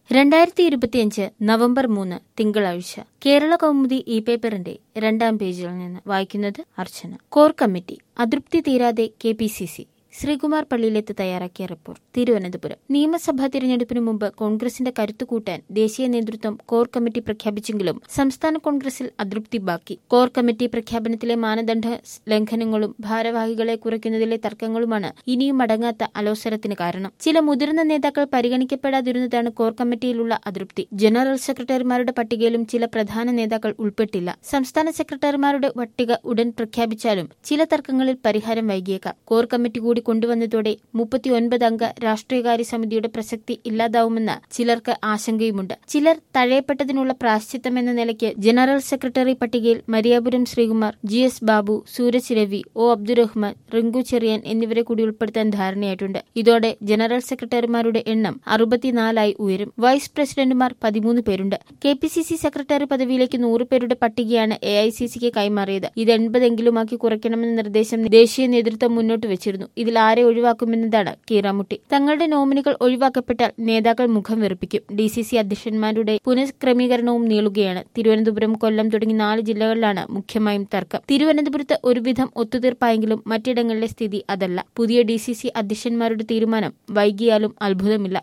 രണ്ടായിരത്തി ഇരുപത്തിയഞ്ച് നവംബർ മൂന്ന് തിങ്കളാഴ്ച കേരള കൗമുദി ഇ പേപ്പറിന്റെ രണ്ടാം പേജിൽ നിന്ന് വായിക്കുന്നത് അർച്ചന കോർ കമ്മിറ്റി അതൃപ്തി തീരാതെ K P C C Sreekumar പള്ളിയിലെത്ത് തയ്യാറാക്കിയ റിപ്പോർട്ട് തിരുവനന്തപുരം നിയമസഭാ തിരഞ്ഞെടുപ്പിന് മുമ്പ് കോൺഗ്രസിന്റെ കരുത്തു കൂട്ടാൻ ദേശീയ നേതൃത്വം കോർ കമ്മിറ്റി പ്രഖ്യാപിച്ചെങ്കിലും സംസ്ഥാന കോൺഗ്രസിൽ അതൃപ്തി ബാക്കി കോർ കമ്മിറ്റി പ്രഖ്യാപനത്തിലെ മാനദണ്ഡ ലംഘനങ്ങളും ഭാരവാഹികളെ കുറയ്ക്കുന്നതിലെ തർക്കങ്ങളുമാണ് ഇനിയും അടങ്ങാത്ത അലോസരത്തിന് കാരണം ചില മുതിർന്ന നേതാക്കൾ പരിഗണിക്കപ്പെടാതിരുന്നതാണ് കോർ കമ്മിറ്റിയിലുള്ള അതൃപ്തി ജനറൽ സെക്രട്ടറിമാരുടെ പട്ടികയിലും ചില പ്രധാന നേതാക്കൾ ഉൾപ്പെട്ടില്ല സംസ്ഥാന സെക്രട്ടറിമാരുടെ പട്ടിക ഉടൻ പ്രഖ്യാപിച്ചാലും ചില തർക്കങ്ങളിൽ പരിഹാരം വൈകിയേക്കാം കോർ കമ്മിറ്റി കൂടി കൊണ്ടുവന്നതോടെ മുപ്പത്തിയൊൻപത് അംഗ രാഷ്ട്രീയകാര്യ സമിതിയുടെ പ്രസക്തി ഇല്ലാതാവുമെന്ന് ചിലർക്ക് ആശങ്കയുമുണ്ട് ചിലർ തഴയപ്പെട്ടതിനുള്ള പ്രാശ്ചിത്തമെന്ന നിലയ്ക്ക് ജനറൽ സെക്രട്ടറി പട്ടികയിൽ Mariyapuram Sreekumar G S Babu Sooraj Ravi O Abdurahman Rinku Cherian എന്നിവരെ കൂടി ഉൾപ്പെടുത്താൻ ധാരണയായിട്ടുണ്ട് ഇതോടെ ജനറൽ സെക്രട്ടറിമാരുടെ എണ്ണം അറുപത്തിനാലായി ഉയരും വൈസ് പ്രസിഡന്റുമാർ പതിമൂന്ന് പേരുണ്ട് K P C C secretary പദവിയിലേക്ക് നൂറ് പേരുടെ പട്ടികയാണ് എ ഐ സി സിക്ക് കൈമാറിയത് ഇത് എൺപതെങ്കിലുമാക്കി കുറയ്ക്കണമെന്ന നിർദ്ദേശം ദേശീയ നേതൃത്വം മുന്നോട്ട് വെച്ചിരുന്നു ഇതിൽ ആരെ ഒഴിവാക്കുമെന്നതാണ് കീറാമുട്ടി തങ്ങളുടെ നോമിനികൾ ഒഴിവാക്കപ്പെട്ടാൽ നേതാക്കൾ മുഖം വെറുപ്പിക്കും ഡി സി സി അധ്യക്ഷന്മാരുടെ പുനഃക്രമീകരണവും നീളുകയാണ് തിരുവനന്തപുരം കൊല്ലം തുടങ്ങി നാല് ജില്ലകളിലാണ് മുഖ്യമായും തർക്കം തിരുവനന്തപുരത്ത് ഒരുവിധം ഒത്തുതീർപ്പായെങ്കിലും മറ്റിടങ്ങളിലെ സ്ഥിതി അതല്ല പുതിയ ഡി സി സി അധ്യക്ഷന്മാരുടെ തീരുമാനം വൈകിയാലും അത്ഭുതമില്ല